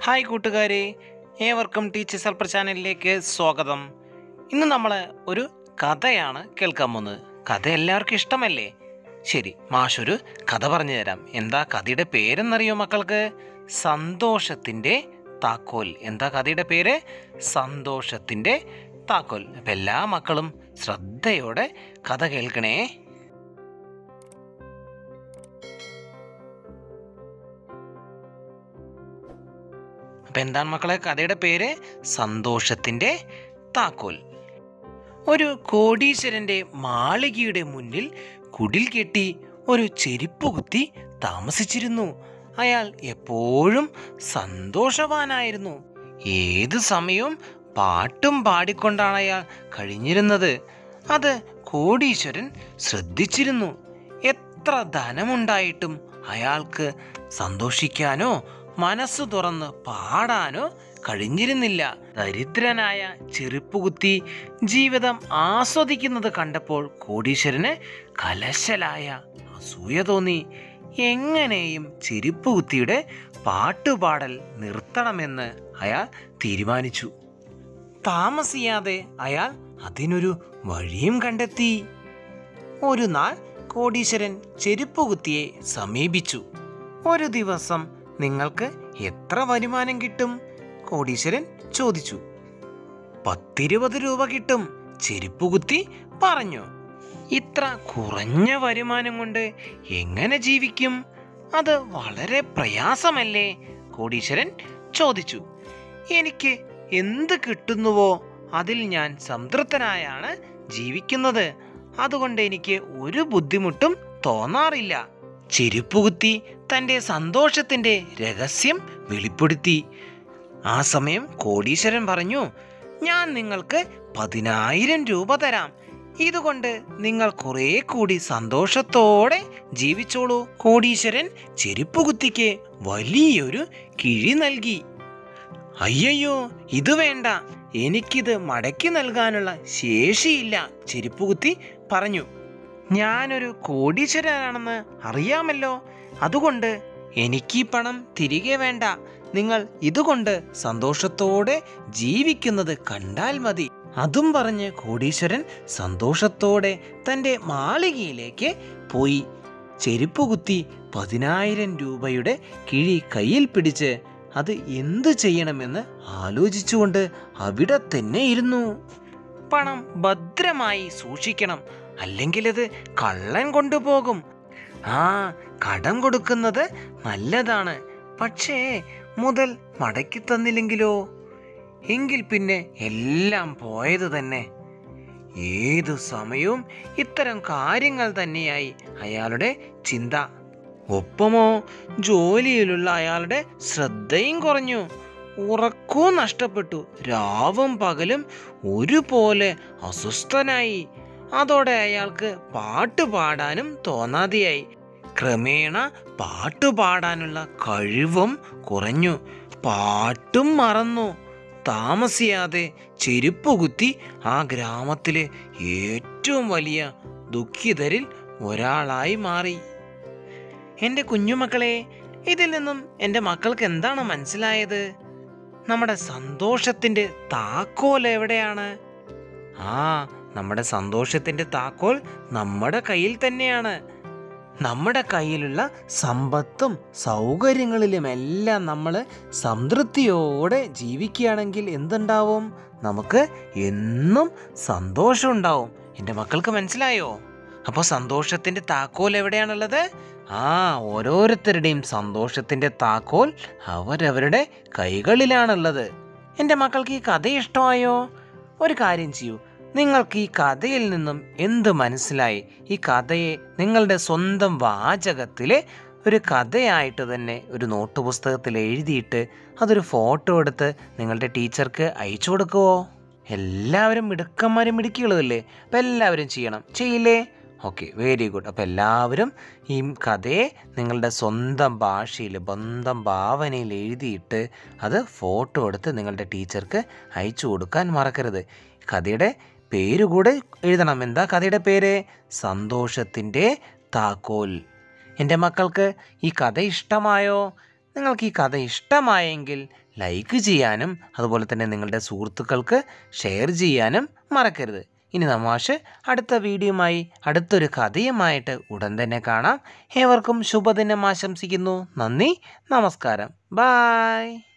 hi കൂട്ടുകാരെ ഏവർക്കും teachers helper ചാനലിലേക്ക് സ്വാഗതം ഇന്ന് നമ്മൾ ഒരു കഥയാണ് കേൾക്കാൻ പോകുന്നത് കഥ എല്ലാവർക്കും ഇഷ്ടമല്ലേ ശരി മാഷൊരു കഥ പറഞ്ഞു തരാം എന്താ കഥയുടെ പേരെന്നറിയോ മക്കൾക്ക് സന്തോഷത്തിൻ്റെ താക്കോൽ എന്താ കഥയുടെ പേര് സന്തോഷത്തിൻ്റെ താക്കോൽ അപ്പം എല്ലാ മക്കളും ശ്രദ്ധയോടെ കഥ കേൾക്കണേ അപ്പം എന്താണ് മക്കളെ കഥയുടെ പേര് സന്തോഷത്തിൻ്റെ താക്കോൽ ഒരു കോടീശ്വരന്റെ മാളികയുടെ മുന്നിൽ കുടിൽ കെട്ടി ഒരു ചെരുപ്പ് കുത്തി താമസിച്ചിരുന്നു അയാൾ എപ്പോഴും സന്തോഷവാനായിരുന്നു ഏതു സമയവും പാട്ടും പാടിക്കൊണ്ടാണ് അയാൾ കഴിഞ്ഞിരുന്നത് അത് കോടീശ്വരൻ ശ്രദ്ധിച്ചിരുന്നു എത്ര ധനമുണ്ടായിട്ടും അയാൾക്ക് സന്തോഷിക്കാനോ മനസ്സ് തുറന്ന് പാടാനോ കഴിഞ്ഞിരുന്നില്ല ദരിദ്രനായ ചെരുപ്പുകുത്തി ജീവിതം ആസ്വദിക്കുന്നത് കണ്ടപ്പോൾ കോടീശ്വരന് കലശലായ അസൂയ തോന്നി എങ്ങനെയും ചെരുപ്പുകുത്തിയുടെ പാട്ടുപാടൽ നിർത്തണമെന്ന് അയാൾ തീരുമാനിച്ചു താമസിയാതെ അയാൾ അതിനൊരു വഴിയും കണ്ടെത്തി ഒരു നാൾ കോടീശ്വരൻ ചെരുപ്പുകുത്തിയെ സമീപിച്ചു ഒരു ദിവസം നിങ്ങൾക്ക് എത്ര വരുമാനം കിട്ടും കോടീശ്വരൻ ചോദിച്ചു പത്തിരുപത് രൂപ കിട്ടും ചെരുപ്പുകുത്തി പറഞ്ഞു ഇത്ര കുറഞ്ഞ വരുമാനം കൊണ്ട് എങ്ങനെ ജീവിക്കും അത് വളരെ പ്രയാസമല്ലേ കോടീശ്വരൻ ചോദിച്ചു എനിക്ക് എന്ത് കിട്ടുന്നുവോ അതിൽ ഞാൻ സംതൃപ്തനായാണ് ജീവിക്കുന്നത് അതുകൊണ്ട് എനിക്ക് ഒരു ബുദ്ധിമുട്ടും തോന്നാറില്ല ചെരുപ്പുകുത്തി തൻ്റെ സന്തോഷത്തിൻ്റെ രഹസ്യം വെളിപ്പെടുത്തി ആ സമയം കോടീശ്വരൻ പറഞ്ഞു ഞാൻ നിങ്ങൾക്ക് പതിനായിരം രൂപ തരാം ഇതുകൊണ്ട് നിങ്ങൾ കുറെ കൂടി സന്തോഷത്തോടെ ജീവിച്ചോളൂ കോടീശ്വരൻ ചെരുപ്പുകുത്തിക്ക് വലിയൊരു കിഴി നൽകി അയ്യയ്യോ ഇത് വേണ്ട എനിക്കിത് മടക്കി നൽകാനുള്ള ശേഷിയില്ല ചെരുപ്പുകുത്തി പറഞ്ഞു ഞാനൊരു കോടീശ്വരനാണെന്ന് അറിയാമല്ലോ അതുകൊണ്ട് എനിക്ക് ഈ പണം തിരികെ വേണ്ട നിങ്ങൾ ഇതുകൊണ്ട് സന്തോഷത്തോടെ ജീവിക്കുന്നത് കണ്ടാൽ മതി അതും പറഞ്ഞ് കോടീശ്വരൻ സന്തോഷത്തോടെ തൻ്റെ മാളികയിലേക്ക് പോയി ചെരുപ്പുകുത്തി പതിനായിരം രൂപയുടെ കിഴി കയ്യിൽ പിടിച്ച് അത് എന്തു ചെയ്യണമെന്ന് ആലോചിച്ചുകൊണ്ട് അവിടെ തന്നെ ഇരുന്നു പണം ഭദ്രമായി സൂക്ഷിക്കണം അല്ലെങ്കിൽ അത് കള്ളൻ കൊണ്ടുപോകും ആ കടം കൊടുക്കുന്നത് നല്ലതാണ് പക്ഷേ മുതൽ മടക്കി തന്നില്ലെങ്കിലോ എങ്കിൽ പിന്നെ എല്ലാം പോയത് തന്നെ ഏതു സമയവും ഇത്തരം കാര്യങ്ങൾ തന്നെയായി അയാളുടെ ചിന്ത ഒപ്പമോ ജോലിയിലുള്ള അയാളുടെ ശ്രദ്ധയും കുറഞ്ഞു ഉറക്കവും നഷ്ടപ്പെട്ടു രാവും പകലും ഒരുപോലെ അസ്വസ്ഥനായി അതോടെ അയാൾക്ക് പാട്ട് പാടാനും തോന്നാതെയായി ക്രമേണ പാട്ട് പാടാനുള്ള കഴിവും കുറഞ്ഞു പാട്ടും മറന്നു താമസിയാതെ ചെരുപ്പ് കുത്തി ആ ഗ്രാമത്തിലെ ഏറ്റവും വലിയ ദുഃഖിതരിൽ ഒരാളായി മാറി എൻ്റെ കുഞ്ഞുമക്കളെ ഇതിൽ നിന്നും എൻ്റെ മക്കൾക്ക് എന്താണ് മനസ്സിലായത് നമ്മുടെ സന്തോഷത്തിൻ്റെ താക്കോൽ എവിടെയാണ് ആ നമ്മുടെ സന്തോഷത്തിൻ്റെ താക്കോൽ നമ്മുടെ കയ്യിൽ തന്നെയാണ് നമ്മുടെ കയ്യിലുള്ള സമ്പത്തും സൗകര്യങ്ങളിലുമെല്ലാം നമ്മൾ സംതൃപ്തിയോടെ ജീവിക്കുകയാണെങ്കിൽ എന്തുണ്ടാവും നമുക്ക് എന്നും സന്തോഷം ഉണ്ടാവും എൻ്റെ മക്കൾക്ക് മനസ്സിലായോ അപ്പോൾ സന്തോഷത്തിൻ്റെ താക്കോൽ എവിടെയാണുള്ളത് ആ ഓരോരുത്തരുടെയും സന്തോഷത്തിൻ്റെ താക്കോൽ അവരവരുടെ കൈകളിലാണുള്ളത് എൻ്റെ മക്കൾക്ക് ഈ കഥ ഇഷ്ടമായോ ഒരു കാര്യം ചെയ്യൂ നിങ്ങൾക്ക് ഈ കഥയിൽ നിന്നും എന്ത് മനസ്സിലായി ഈ കഥയെ നിങ്ങളുടെ സ്വന്തം വാചകത്തിലെ ഒരു കഥയായിട്ട് തന്നെ ഒരു നോട്ട് പുസ്തകത്തിൽ എഴുതിയിട്ട് അതൊരു ഫോട്ടോ എടുത്ത് നിങ്ങളുടെ ടീച്ചർക്ക് അയച്ചു കൊടുക്കുമോ എല്ലാവരും മിടുക്കന്മാരും മിടുക്കികളുമല്ലേ അപ്പം എല്ലാവരും ചെയ്യണം ചെയ്യില്ലേ ഓക്കെ വെരി ഗുഡ് അപ്പോൾ എല്ലാവരും ഈ കഥയെ നിങ്ങളുടെ സ്വന്തം ഭാഷയിൽ ബന്ധം ഭാവനയിൽ എഴുതിയിട്ട് അത് ഫോട്ടോ എടുത്ത് നിങ്ങളുടെ ടീച്ചർക്ക് അയച്ചു കൊടുക്കാൻ മറക്കരുത് കഥയുടെ പേര് കൂടെ എഴുതണം എന്താ കഥയുടെ പേര് സന്തോഷത്തിൻ്റെ താക്കോൽ എൻ്റെ മക്കൾക്ക് ഈ കഥ ഇഷ്ടമായോ നിങ്ങൾക്ക് ഈ കഥ ഇഷ്ടമായെങ്കിൽ ലൈക്ക് ചെയ്യാനും അതുപോലെ തന്നെ നിങ്ങളുടെ സുഹൃത്തുക്കൾക്ക് ഷെയർ ചെയ്യാനും മറക്കരുത് ഇനി നമാഷ് അടുത്ത വീഡിയോയുമായി അടുത്തൊരു കഥയുമായിട്ട് ഉടൻ തന്നെ കാണാം ഏവർക്കും ശുഭദിനം ആശംസിക്കുന്നു നന്ദി നമസ്കാരം ബായ്